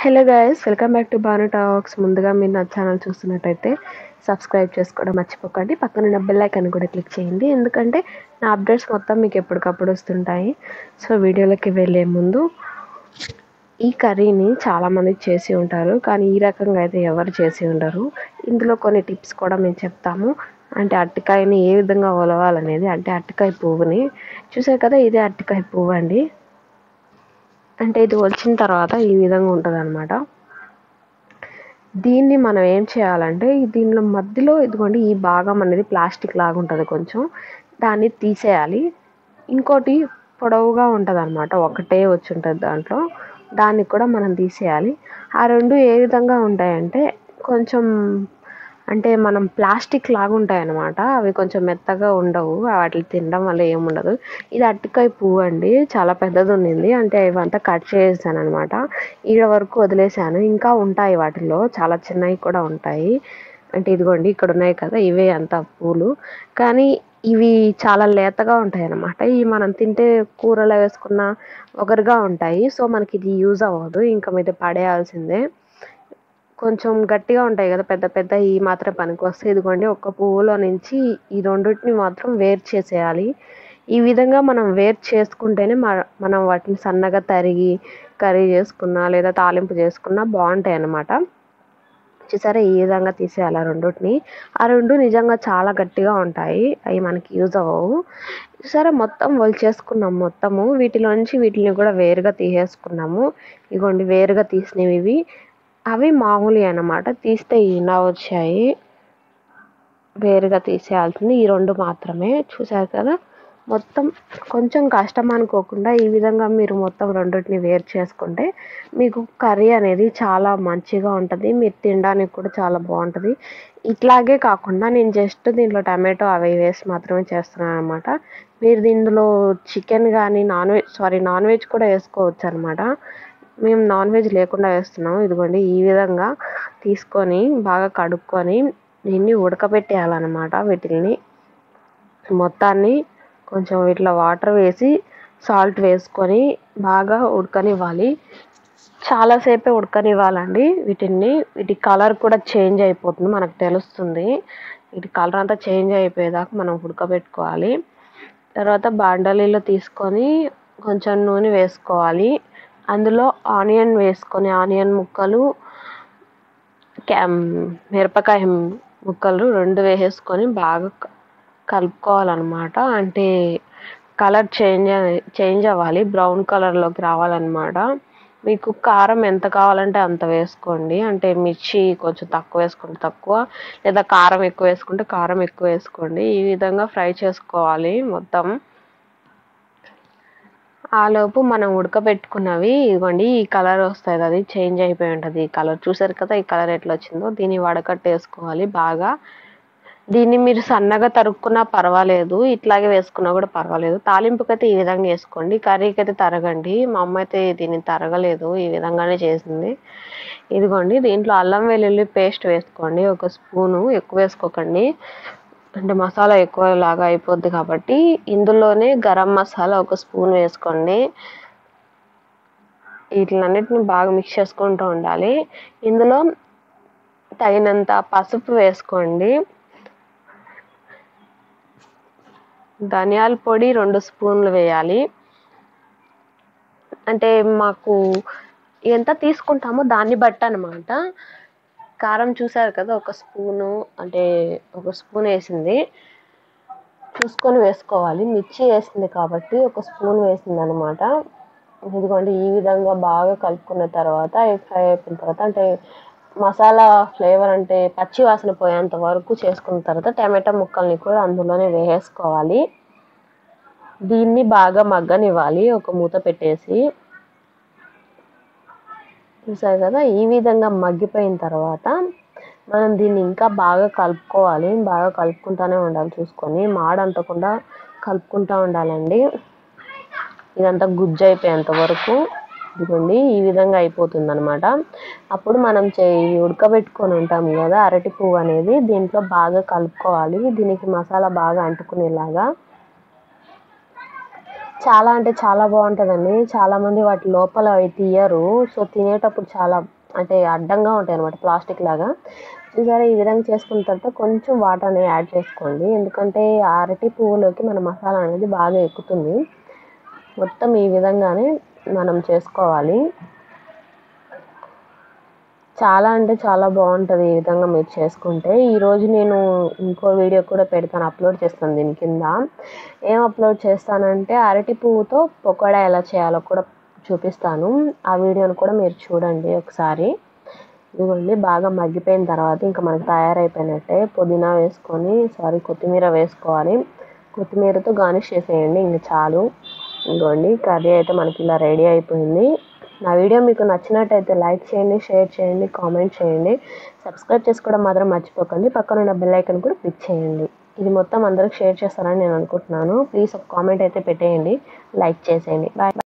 hello guys welcome back to Bhanu talks ముందుగా మీరు నా ఛానల్ చూస్తున్నట్టయితే సబ్స్క్రైబ్ చేసుకోవడం మర్చిపోకండి పక్కన ఉన్న బెల్ ఐకాన్ కూడా క్లిక్ చేయండి ఎందుకంటే నా అప్డేట్స్ మొత్తం మీకు ఎప్పటికప్పుడు వస్తుంటాయి సో వీడియోలోకి వెళ్ళే ముందు ఈ కర్రీని చాలామంది చేసి ఉంటారు కానీ ఈ రకంగా అయితే ఎవరు చేసి ఉండరు ఇందులో కొన్ని టిప్స్ కూడా మేము చెప్తాము అంటే అరటికాయని ఏ విధంగా ఒలవాలనేది అంటే అరటికాయ పువ్వుని చూసారు కదా ఇదే అరటికాయ పువ్వు అండి అంటే ఇది వచ్చిన తర్వాత ఈ విధంగా ఉంటుంది అనమాట దీన్ని మనం ఏం చేయాలంటే ఈ దీనిలో మధ్యలో ఇదిగోండి ఈ భాగం అనేది ప్లాస్టిక్ లాగా ఉంటుంది కొంచెం దాన్ని తీసేయాలి ఇంకోటి పొడవుగా ఉంటుంది అనమాట ఒకటే వచ్చి ఉంటుంది దాంట్లో దాన్ని కూడా మనం తీసేయాలి ఆ రెండు ఏ విధంగా ఉంటాయంటే కొంచెం అంటే మనం ప్లాస్టిక్ లాగా ఉంటాయి అన్నమాట అవి కొంచెం మెత్తగా ఉండవు వాటిని తినడం వల్ల ఏముండదు ఇది అరటికాయ పువ్వు అండి చాలా పెద్దది ఉండింది అంటే ఇవంతా కట్ చేసాను అనమాట ఈడ వరకు వదిలేసాను ఇంకా ఉంటాయి వాటిల్లో చాలా చిన్నవి కూడా ఉంటాయి అంటే ఇదిగోండి ఇక్కడ ఉన్నాయి కదా ఇవే అంత పూలు కానీ ఇవి చాలా లేతగా ఉంటాయి అన్నమాట ఇవి మనం తింటే కూరలో వేసుకున్న ఒకరిగా ఉంటాయి సో మనకి ఇది యూజ్ అవ్వదు ఇంకా మీద పడేయాల్సిందే కొంచెం గట్టిగా ఉంటాయి కదా పెద్ద పెద్ద ఈ మాత్రం పనికి వస్తాయి ఇదిగోండి ఒక పువ్వులో నుంచి ఈ రెండింటిని మాత్రం వేరు చేసేయాలి ఈ విధంగా మనం వేరు చేసుకుంటేనే మనం వాటిని సన్నగా తరిగి కర్రీ చేసుకున్నా లేదా తాలింపు చేసుకున్నా బాగుంటాయి అన్నమాట చూసారా ఈ విధంగా తీసేయాలి ఆ రెండింటిని ఆ రెండు నిజంగా చాలా గట్టిగా ఉంటాయి అవి మనకి యూజ్ అవ్వవు చూసారా మొత్తం చేసుకున్నాం మొత్తము వీటిలోంచి వీటిని కూడా వేరుగా తీసేసుకున్నాము ఇగోండి వేరుగా తీసినవి ఇవి అవి మామూలు అన్నమాట తీస్తే ఇలా వచ్చాయి వేరుగా తీసేయాల్సింది ఈ రెండు మాత్రమే చూసారు కదా మొత్తం కొంచెం కష్టం అనుకోకుండా ఈ విధంగా మీరు మొత్తం రెండింటిని వేరు చేసుకుంటే మీకు కర్రీ అనేది చాలా మంచిగా ఉంటుంది మీరు తినడానికి కూడా చాలా బాగుంటుంది ఇట్లాగే కాకుండా నేను జస్ట్ దీంట్లో టమాటో అవి వేసి మాత్రమే చేస్తున్నాను అనమాట మీరు దీనిలో చికెన్ కానీ non veg sorry non veg కూడా వేసుకోవచ్చు అనమాట మేము నాన్ వెజ్ లేకుండా వేస్తున్నాము ఇదిగోండి ఈ విధంగా తీసుకొని బాగా కడుక్కొని దీన్ని ఉడకబెట్టేయాలన్నమాట వీటిని మొత్తాన్ని కొంచెం ఇట్లా వాటర్ వేసి సాల్ట్ వేసుకొని బాగా ఉడకనివ్వాలి చాలాసేపే ఉడకనివ్వాలండి వీటిని వీటి కలర్ కూడా చేంజ్ అయిపోతుంది మనకు తెలుస్తుంది వీటి కలర్ అంతా చేంజ్ అయిపోయేదాకా మనం ఉడకబెట్టుకోవాలి తర్వాత బాండలీలో తీసుకొని కొంచెం నూనె వేసుకోవాలి అందులో ఆనియన్ వేసుకొని ఆనియన్ ముక్కలు క్యామ్ మిరపకాయ ముక్కలు రెండు వేసేసుకొని బాగా కలుపుకోవాలన్నమాట అంటే కలర్ చేంజ్ చేంజ్ అవ్వాలి బ్రౌన్ కలర్లోకి రావాలన్నమాట మీకు కారం ఎంత కావాలంటే అంత వేసుకోండి అంటే మిర్చి కొంచెం తక్కువ వేసుకుంటే తక్కువ లేదా కారం ఎక్కువ వేసుకుంటే కారం ఎక్కువ వేసుకోండి ఈ విధంగా ఫ్రై చేసుకోవాలి మొత్తం ఆలోపు మనం ఉడకబెట్టుకున్నవి ఇవ్వండి ఈ కలర్ వస్తుంది అది చేంజ్ అయిపోయి ఉంటుంది ఈ కలర్ చూసారు కదా ఈ కలర్ ఎట్లా వచ్చిందో దీన్ని వడకట్టేసుకోవాలి బాగా దీన్ని మీరు సన్నగా తరుక్కున్నా పర్వాలేదు ఇట్లాగే వేసుకున్నా కూడా పర్వాలేదు తాలింపుకి అయితే ఈ విధంగా వేసుకోండి కర్రీకి అయితే తరగండి మా అమ్మ అయితే దీన్ని తరగలేదు ఈ విధంగానే చేసింది ఇదిగోండి దీంట్లో అల్లం వెల్లుల్లి పేస్ట్ వేసుకోండి ఒక స్పూను ఎక్కువ వేసుకోకండి అంటే మసాలా ఎక్కువ లాగా అయిపోద్ది కాబట్టి ఇందులోనే గరం మసాలా ఒక స్పూన్ వేసుకోండి వీటిలన్నిటిని బాగా మిక్స్ చేసుకుంటూ ఉండాలి ఇందులో తగినంత పసుపు వేసుకోండి ధనియాల పొడి రెండు స్పూన్లు వేయాలి అంటే మాకు ఎంత తీసుకుంటామో దాన్ని బట్టి అనమాట కారం చూసారు కదా ఒక స్పూను అంటే ఒక స్పూన్ వేసింది చూసుకొని వేసుకోవాలి మిర్చి వేసింది కాబట్టి ఒక స్పూన్ వేసింది అనమాట ఇదిగోండి ఈ విధంగా బాగా కలుపుకున్న తర్వాత ఫ్రై అయిపోయిన తర్వాత అంటే మసాలా ఫ్లేవర్ అంటే పచ్చి వాసన పోయేంత వరకు చేసుకున్న తర్వాత టమాటా ముక్కల్ని కూడా అందులోనే వేసేసుకోవాలి దీన్ని బాగా మగ్గనివ్వాలి ఒక మూత పెట్టేసి చూసారు కదా ఈ విధంగా మగ్గిపోయిన తర్వాత మనం దీన్ని ఇంకా బాగా కలుపుకోవాలి బాగా కలుపుకుంటూనే ఉండాలి చూసుకొని మాడంటకుండా కలుపుకుంటూ ఉండాలండి ఇదంతా గుజ్జు అయిపోయేంత వరకు ఇదిగోండి ఈ విధంగా అయిపోతుంది అనమాట అప్పుడు మనం చే ఉడకబెట్టుకొని ఉంటాం కదా అరటి పువ్వు అనేది దీంట్లో బాగా కలుపుకోవాలి దీనికి మసాలా బాగా అంటుకునేలాగా చాలా అంటే చాలా బాగుంటుందండి చాలామంది వాటి లోపల అవి తీయరు సో తినేటప్పుడు చాలా అంటే అడ్డంగా ఉంటాయి అనమాట ప్లాస్టిక్ లాగా చూసారా ఈ విధంగా చేసుకున్న తర్వాత కొంచెం వాటర్ అనేది యాడ్ చేసుకోండి ఎందుకంటే ఆ అరటి పువ్వులోకి మన మసాలా అనేది బాగా ఎక్కుతుంది మొత్తం ఈ విధంగానే మనం చేసుకోవాలి చాలా అంటే చాలా బాగుంటుంది ఈ విధంగా మీరు చేసుకుంటే ఈరోజు నేను ఇంకో వీడియో కూడా పెడతాను అప్లోడ్ చేస్తాను దీని కింద ఏం అప్లోడ్ చేస్తానంటే అరటి పువ్వుతో పకోడా ఎలా చేయాలో కూడా చూపిస్తాను ఆ వీడియోని కూడా మీరు చూడండి ఒకసారి ఇదిగోండి బాగా మగ్గిపోయిన తర్వాత ఇంకా మనకు తయారైపోయినట్టే పుదీనా వేసుకొని సారీ కొత్తిమీర వేసుకోవాలి కొత్తిమీరతో గార్నిష్ చేసేయండి ఇంక చాలు ఇదిగోండి కర్రీ అయితే మనకి ఇలా రెడీ అయిపోయింది నా వీడియో మీకు నచ్చినట్టయితే లైక్ చేయండి షేర్ చేయండి కామెంట్ చేయండి సబ్స్క్రైబ్ చేసుకోవడం మాత్రం మర్చిపోకండి పక్కన ఉన్న బెల్ ఐకన్ కూడా క్లిక్ చేయండి ఇది మొత్తం అందరికి షేర్ చేస్తారని నేను అనుకుంటున్నాను ప్లీజ్ ఒక కామెంట్ అయితే పెట్టేయండి లైక్ చేసేయండి బాయ్